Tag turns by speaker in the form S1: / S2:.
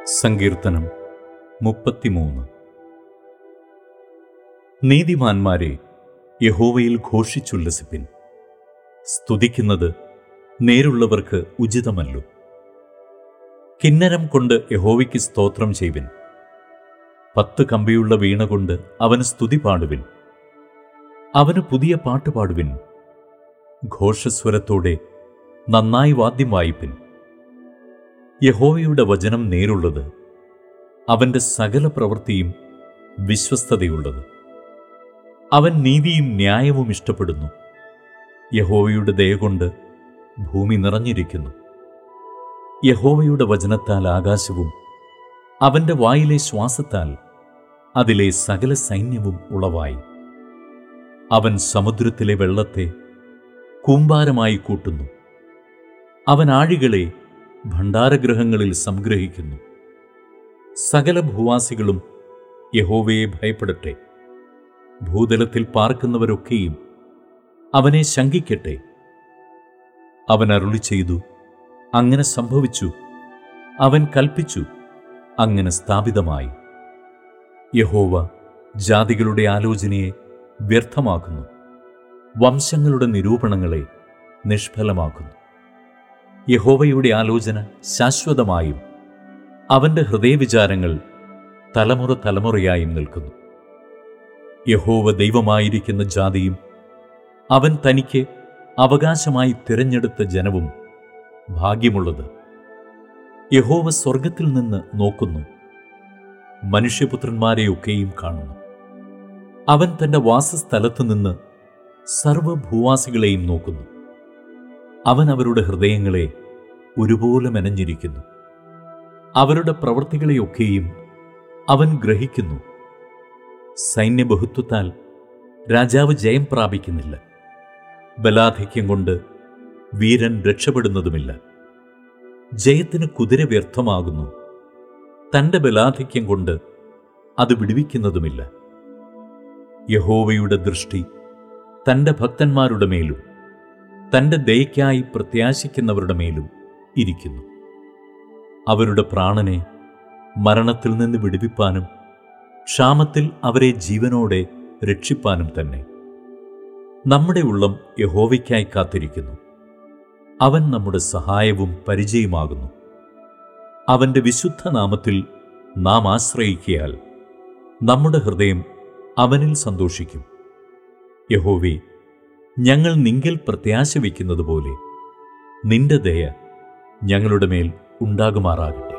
S1: സങ്കീർത്തനം മുപ്പത്തിമൂന്ന് നീതിമാന്മാരെ യഹോവയിൽ ഘോഷിച്ചുല്ലസിപ്പിൻ സ്തുതിക്കുന്നത് നേരുള്ളവർക്ക് ഉചിതമല്ലോ കിന്നരം കൊണ്ട് യഹോവയ്ക്ക് സ്തോത്രം ചെയ്വിൻ പത്ത് കമ്പിയുള്ള വീണ കൊണ്ട് അവന് സ്തുതി പാടുവിൻ അവന് പുതിയ പാട്ട് പാടുവിൻ ഘോഷസ്വരത്തോടെ നന്നായി വാദ്യം വായിപ്പിൻ യഹോവയുടെ വചനം നേരുള്ളത് അവന്റെ സകല പ്രവൃത്തിയും വിശ്വസ്തതയുള്ളത് അവൻ നീതിയും ന്യായവും ഇഷ്ടപ്പെടുന്നു യഹോവയുടെ ദയ കൊണ്ട് ഭൂമി നിറഞ്ഞിരിക്കുന്നു യഹോവയുടെ വചനത്താൽ ആകാശവും അവന്റെ വായിലെ ശ്വാസത്താൽ അതിലെ സകല സൈന്യവും ഉളവായി അവൻ സമുദ്രത്തിലെ വെള്ളത്തെ കൂമ്പാരമായി കൂട്ടുന്നു അവൻ ആഴികളെ ഭണ്ഡാരഗ്രഹങ്ങളിൽ സംഗ്രഹിക്കുന്നു സകല ഭൂവാസികളും യഹോവയെ ഭയപ്പെടട്ടെ ഭൂതലത്തിൽ പാർക്കുന്നവരൊക്കെയും അവനെ ശങ്കിക്കട്ടെ അവൻ അരുളി ചെയ്തു അങ്ങനെ സംഭവിച്ചു അവൻ കൽപ്പിച്ചു അങ്ങനെ സ്ഥാപിതമായി യഹോവ ജാതികളുടെ ആലോചനയെ വ്യർത്ഥമാക്കുന്നു വംശങ്ങളുടെ നിരൂപണങ്ങളെ നിഷ്ഫലമാക്കുന്നു യഹോവയുടെ ആലോചന ശാശ്വതമായും അവന്റെ ഹൃദയവിചാരങ്ങൾ തലമുറ തലമുറയായും നിൽക്കുന്നു യഹോവ ദൈവമായിരിക്കുന്ന ജാതിയും അവൻ തനിക്ക് അവകാശമായി തിരഞ്ഞെടുത്ത ജനവും ഭാഗ്യമുള്ളത് യഹോവ സ്വർഗത്തിൽ നിന്ന് നോക്കുന്നു മനുഷ്യപുത്രന്മാരെയൊക്കെയും കാണുന്നു അവൻ തന്റെ വാസസ്ഥലത്തു നിന്ന് സർവഭൂവാസികളെയും നോക്കുന്നു അവൻ അവരുടെ ഹൃദയങ്ങളെ ഒരുപോലെ മെനഞ്ഞിരിക്കുന്നു അവരുടെ പ്രവൃത്തികളെയൊക്കെയും അവൻ ഗ്രഹിക്കുന്നു സൈന്യബഹുത്വത്താൽ രാജാവ് ജയം പ്രാപിക്കുന്നില്ല ബലാധിക്യം കൊണ്ട് വീരൻ രക്ഷപ്പെടുന്നതുമില്ല ജയത്തിന് കുതിര വ്യർത്ഥമാകുന്നു തന്റെ ബലാധിക്യം കൊണ്ട് അത് വിടുവിക്കുന്നതുമില്ല യഹോവയുടെ ദൃഷ്ടി തന്റെ ഭക്തന്മാരുടെ മേലും തന്റെ ദയയ്ക്കായി പ്രത്യാശിക്കുന്നവരുടെ മേലും ഇരിക്കുന്നു അവരുടെ പ്രാണനെ മരണത്തിൽ നിന്ന് വിടുവിപ്പാനും ക്ഷാമത്തിൽ അവരെ ജീവനോടെ രക്ഷിപ്പാനും തന്നെ നമ്മുടെ ഉള്ളം യഹോവയ്ക്കായി കാത്തിരിക്കുന്നു അവൻ നമ്മുടെ സഹായവും പരിചയമാകുന്നു അവന്റെ വിശുദ്ധ നാമത്തിൽ നാം ആശ്രയിക്കിയാൽ നമ്മുടെ ഹൃദയം അവനിൽ സന്തോഷിക്കും യഹോവേ ഞങ്ങൾ നിങ്കിൽ പ്രത്യാശ വയ്ക്കുന്നത് പോലെ നിന്റെ ദയ ഞങ്ങളുടെ മേൽ ഉണ്ടാകുമാറാകട്ടെ